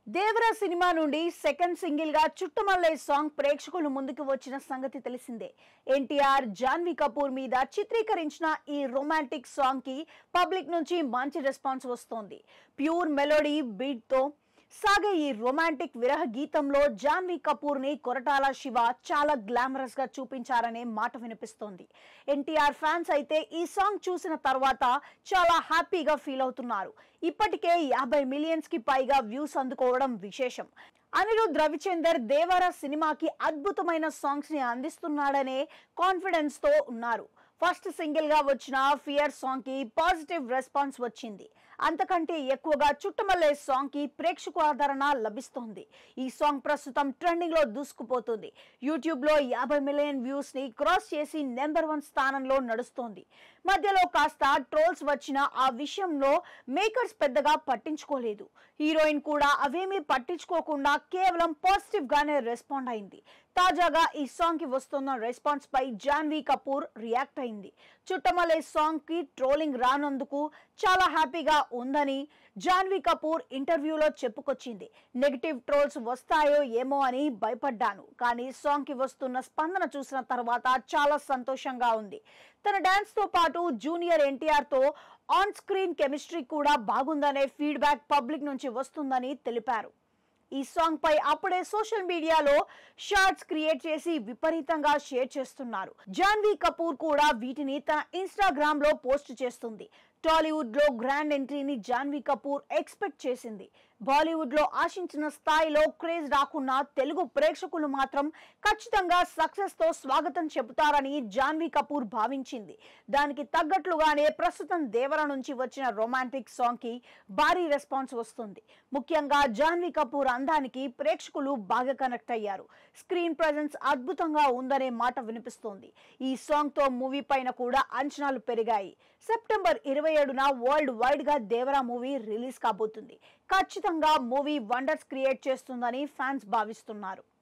దేవరా సినిమా నుండి second single గా చుట్టుమల్లే సాంగ్ ప్రేక్షకుల ముందుకు వచ్చిన సంగతి తెలిసిందే ఎన్టీఆర్ జాన్వీ కపూర్ మీద చిత్రీకరించిన ఈ రొమాంటిక్ సాంగ్ కి పబ్లిక్ నుంచి మంచి రెస్పాన్స్ వస్తోంది ప్యూర్ మెలోడీ బీట్ తో సాగే ఈ రొమాంటిక్ విరహ గీతంలో జాన్వీ కపూర్ ని కొరటాల శివ చాలా గ్లామరస్ గా చూపించారనే మాట వినిపిస్తోంది ఎన్టీఆర్ ఫ్యాన్స్ అయితే ఈ సాంగ్ చూసిన తర్వాత చాలా హ్యాపీగా ఫీల్ అవుతున్నారు ఇప్పటికే యాభై మిలియన్స్ కి పైగా వ్యూస్ అందుకోవడం విశేషం అనిరుద్ రవిచందర్ దేవర సినిమాకి అద్భుతమైన సాంగ్స్ ని అందిస్తున్నాడనే కాన్ఫిడెన్స్ తో ఉన్నారు ఫస్ట్ సింగిల్ గా వచ్చిన ఫియర్ సాంగ్ కి పాజిటివ్ రెస్పాన్స్ వచ్చింది అంతకంటే ఎక్కువగా చుట్టమల్లే సాంగ్ కి ప్రేక్షకు ఆదరణ లభిస్తోంది ఈ సాంగ్ ప్రస్తుతం ట్రెండింగ్ లో దూసుకుపోతుంది యూట్యూబ్ లో యాభై మిలియన్ వ్యూస్ ని క్రాస్ చేసి నెంబర్ వన్ స్థానంలో నడుస్తోంది మధ్యలో కాస్త ట్రోల్స్ వచ్చిన ఆ విషయంలో మేకర్స్ పెద్దగా పట్టించుకోలేదు హీరోయిన్ కూడా అవేమీ పట్టించుకోకుండా కేవలం పాజిటివ్ గానే రెస్పాండ్ అయింది తాజాగా ఈ సాంగ్ కి వస్తున్న రెస్పాన్స్ పై జాన్వీ కపూర్ రియాక్ట్ అయింది చుట్టమలే సాంగ్ కి ట్రోలింగ్ రానందుకు చాలా హ్యాపీగా ఉందని జాన్వీ కపూర్ ఇంటర్వ్యూలో చెప్పుకొచ్చింది నెగిటివ్ ట్రోల్స్ వస్తాయో ఏమో అని భయపడ్డాను కానీ సాంగ్ కి వస్తున్న స్పందన చూసిన తర్వాత చాలా సంతోషంగా ఉంది తన డాన్స్ తో పాటు జూనియర్ ఎన్టీఆర్ తో ఆన్ స్క్రీన్ కెమిస్ట్రీ కూడా బాగుందనే ఫీడ్బ్యాక్ పబ్లిక్ నుంచి వస్తుందని తెలిపారు ఈ సాంగ్ పై అప్పుడే సోషల్ మీడియాలో షార్ట్స్ క్రియేట్ చేసి విపరీతంగా షేర్ చేస్తున్నారు జాన్వీ కపూర్ కూడా వీటిని తన ఇన్స్టాగ్రామ్ లో పోస్ట్ చేస్తుంది టాలీవుడ్ లో గ్రాండ్ ఎంట్రీని జాన్వీ కపూర్ ఎక్స్పెక్ట్ చేసింది బాలీవుడ్ లో ఆశించిన స్థాయిలో క్రేజ్ రాకున్నా తెలుగు ప్రేక్షకులు మాత్రం ఖచ్చితంగా సక్సెస్ తో స్వాగతం చెబుతారని జాన్వీ కపూర్ భావించింది దానికి తగ్గట్లుగానే ప్రస్తుతం దేవర నుంచి వచ్చిన రొమాంటిక్ సాంగ్ కి భారీ రెస్పాన్స్ వస్తుంది ముఖ్యంగా జాన్వీ కపూర్ అందానికి ప్రేక్షకులు బాగా కనెక్ట్ అయ్యారు స్క్రీన్ ప్రజెన్స్ అద్భుతంగా ఉందనే మాట వినిపిస్తోంది ఈ సాంగ్ తో మూవీ పైన కూడా అంచనాలు పెరిగాయి సెప్టెంబర్ ఇరవై ఏడున వరల్డ్ వైడ్ గా దేవరా మూవీ రిలీజ్ కాబోతుంది ఖచ్చితంగా మూవీ వండర్స్ క్రియేట్ చేస్తుందని ఫ్యాన్స్ భావిస్తున్నారు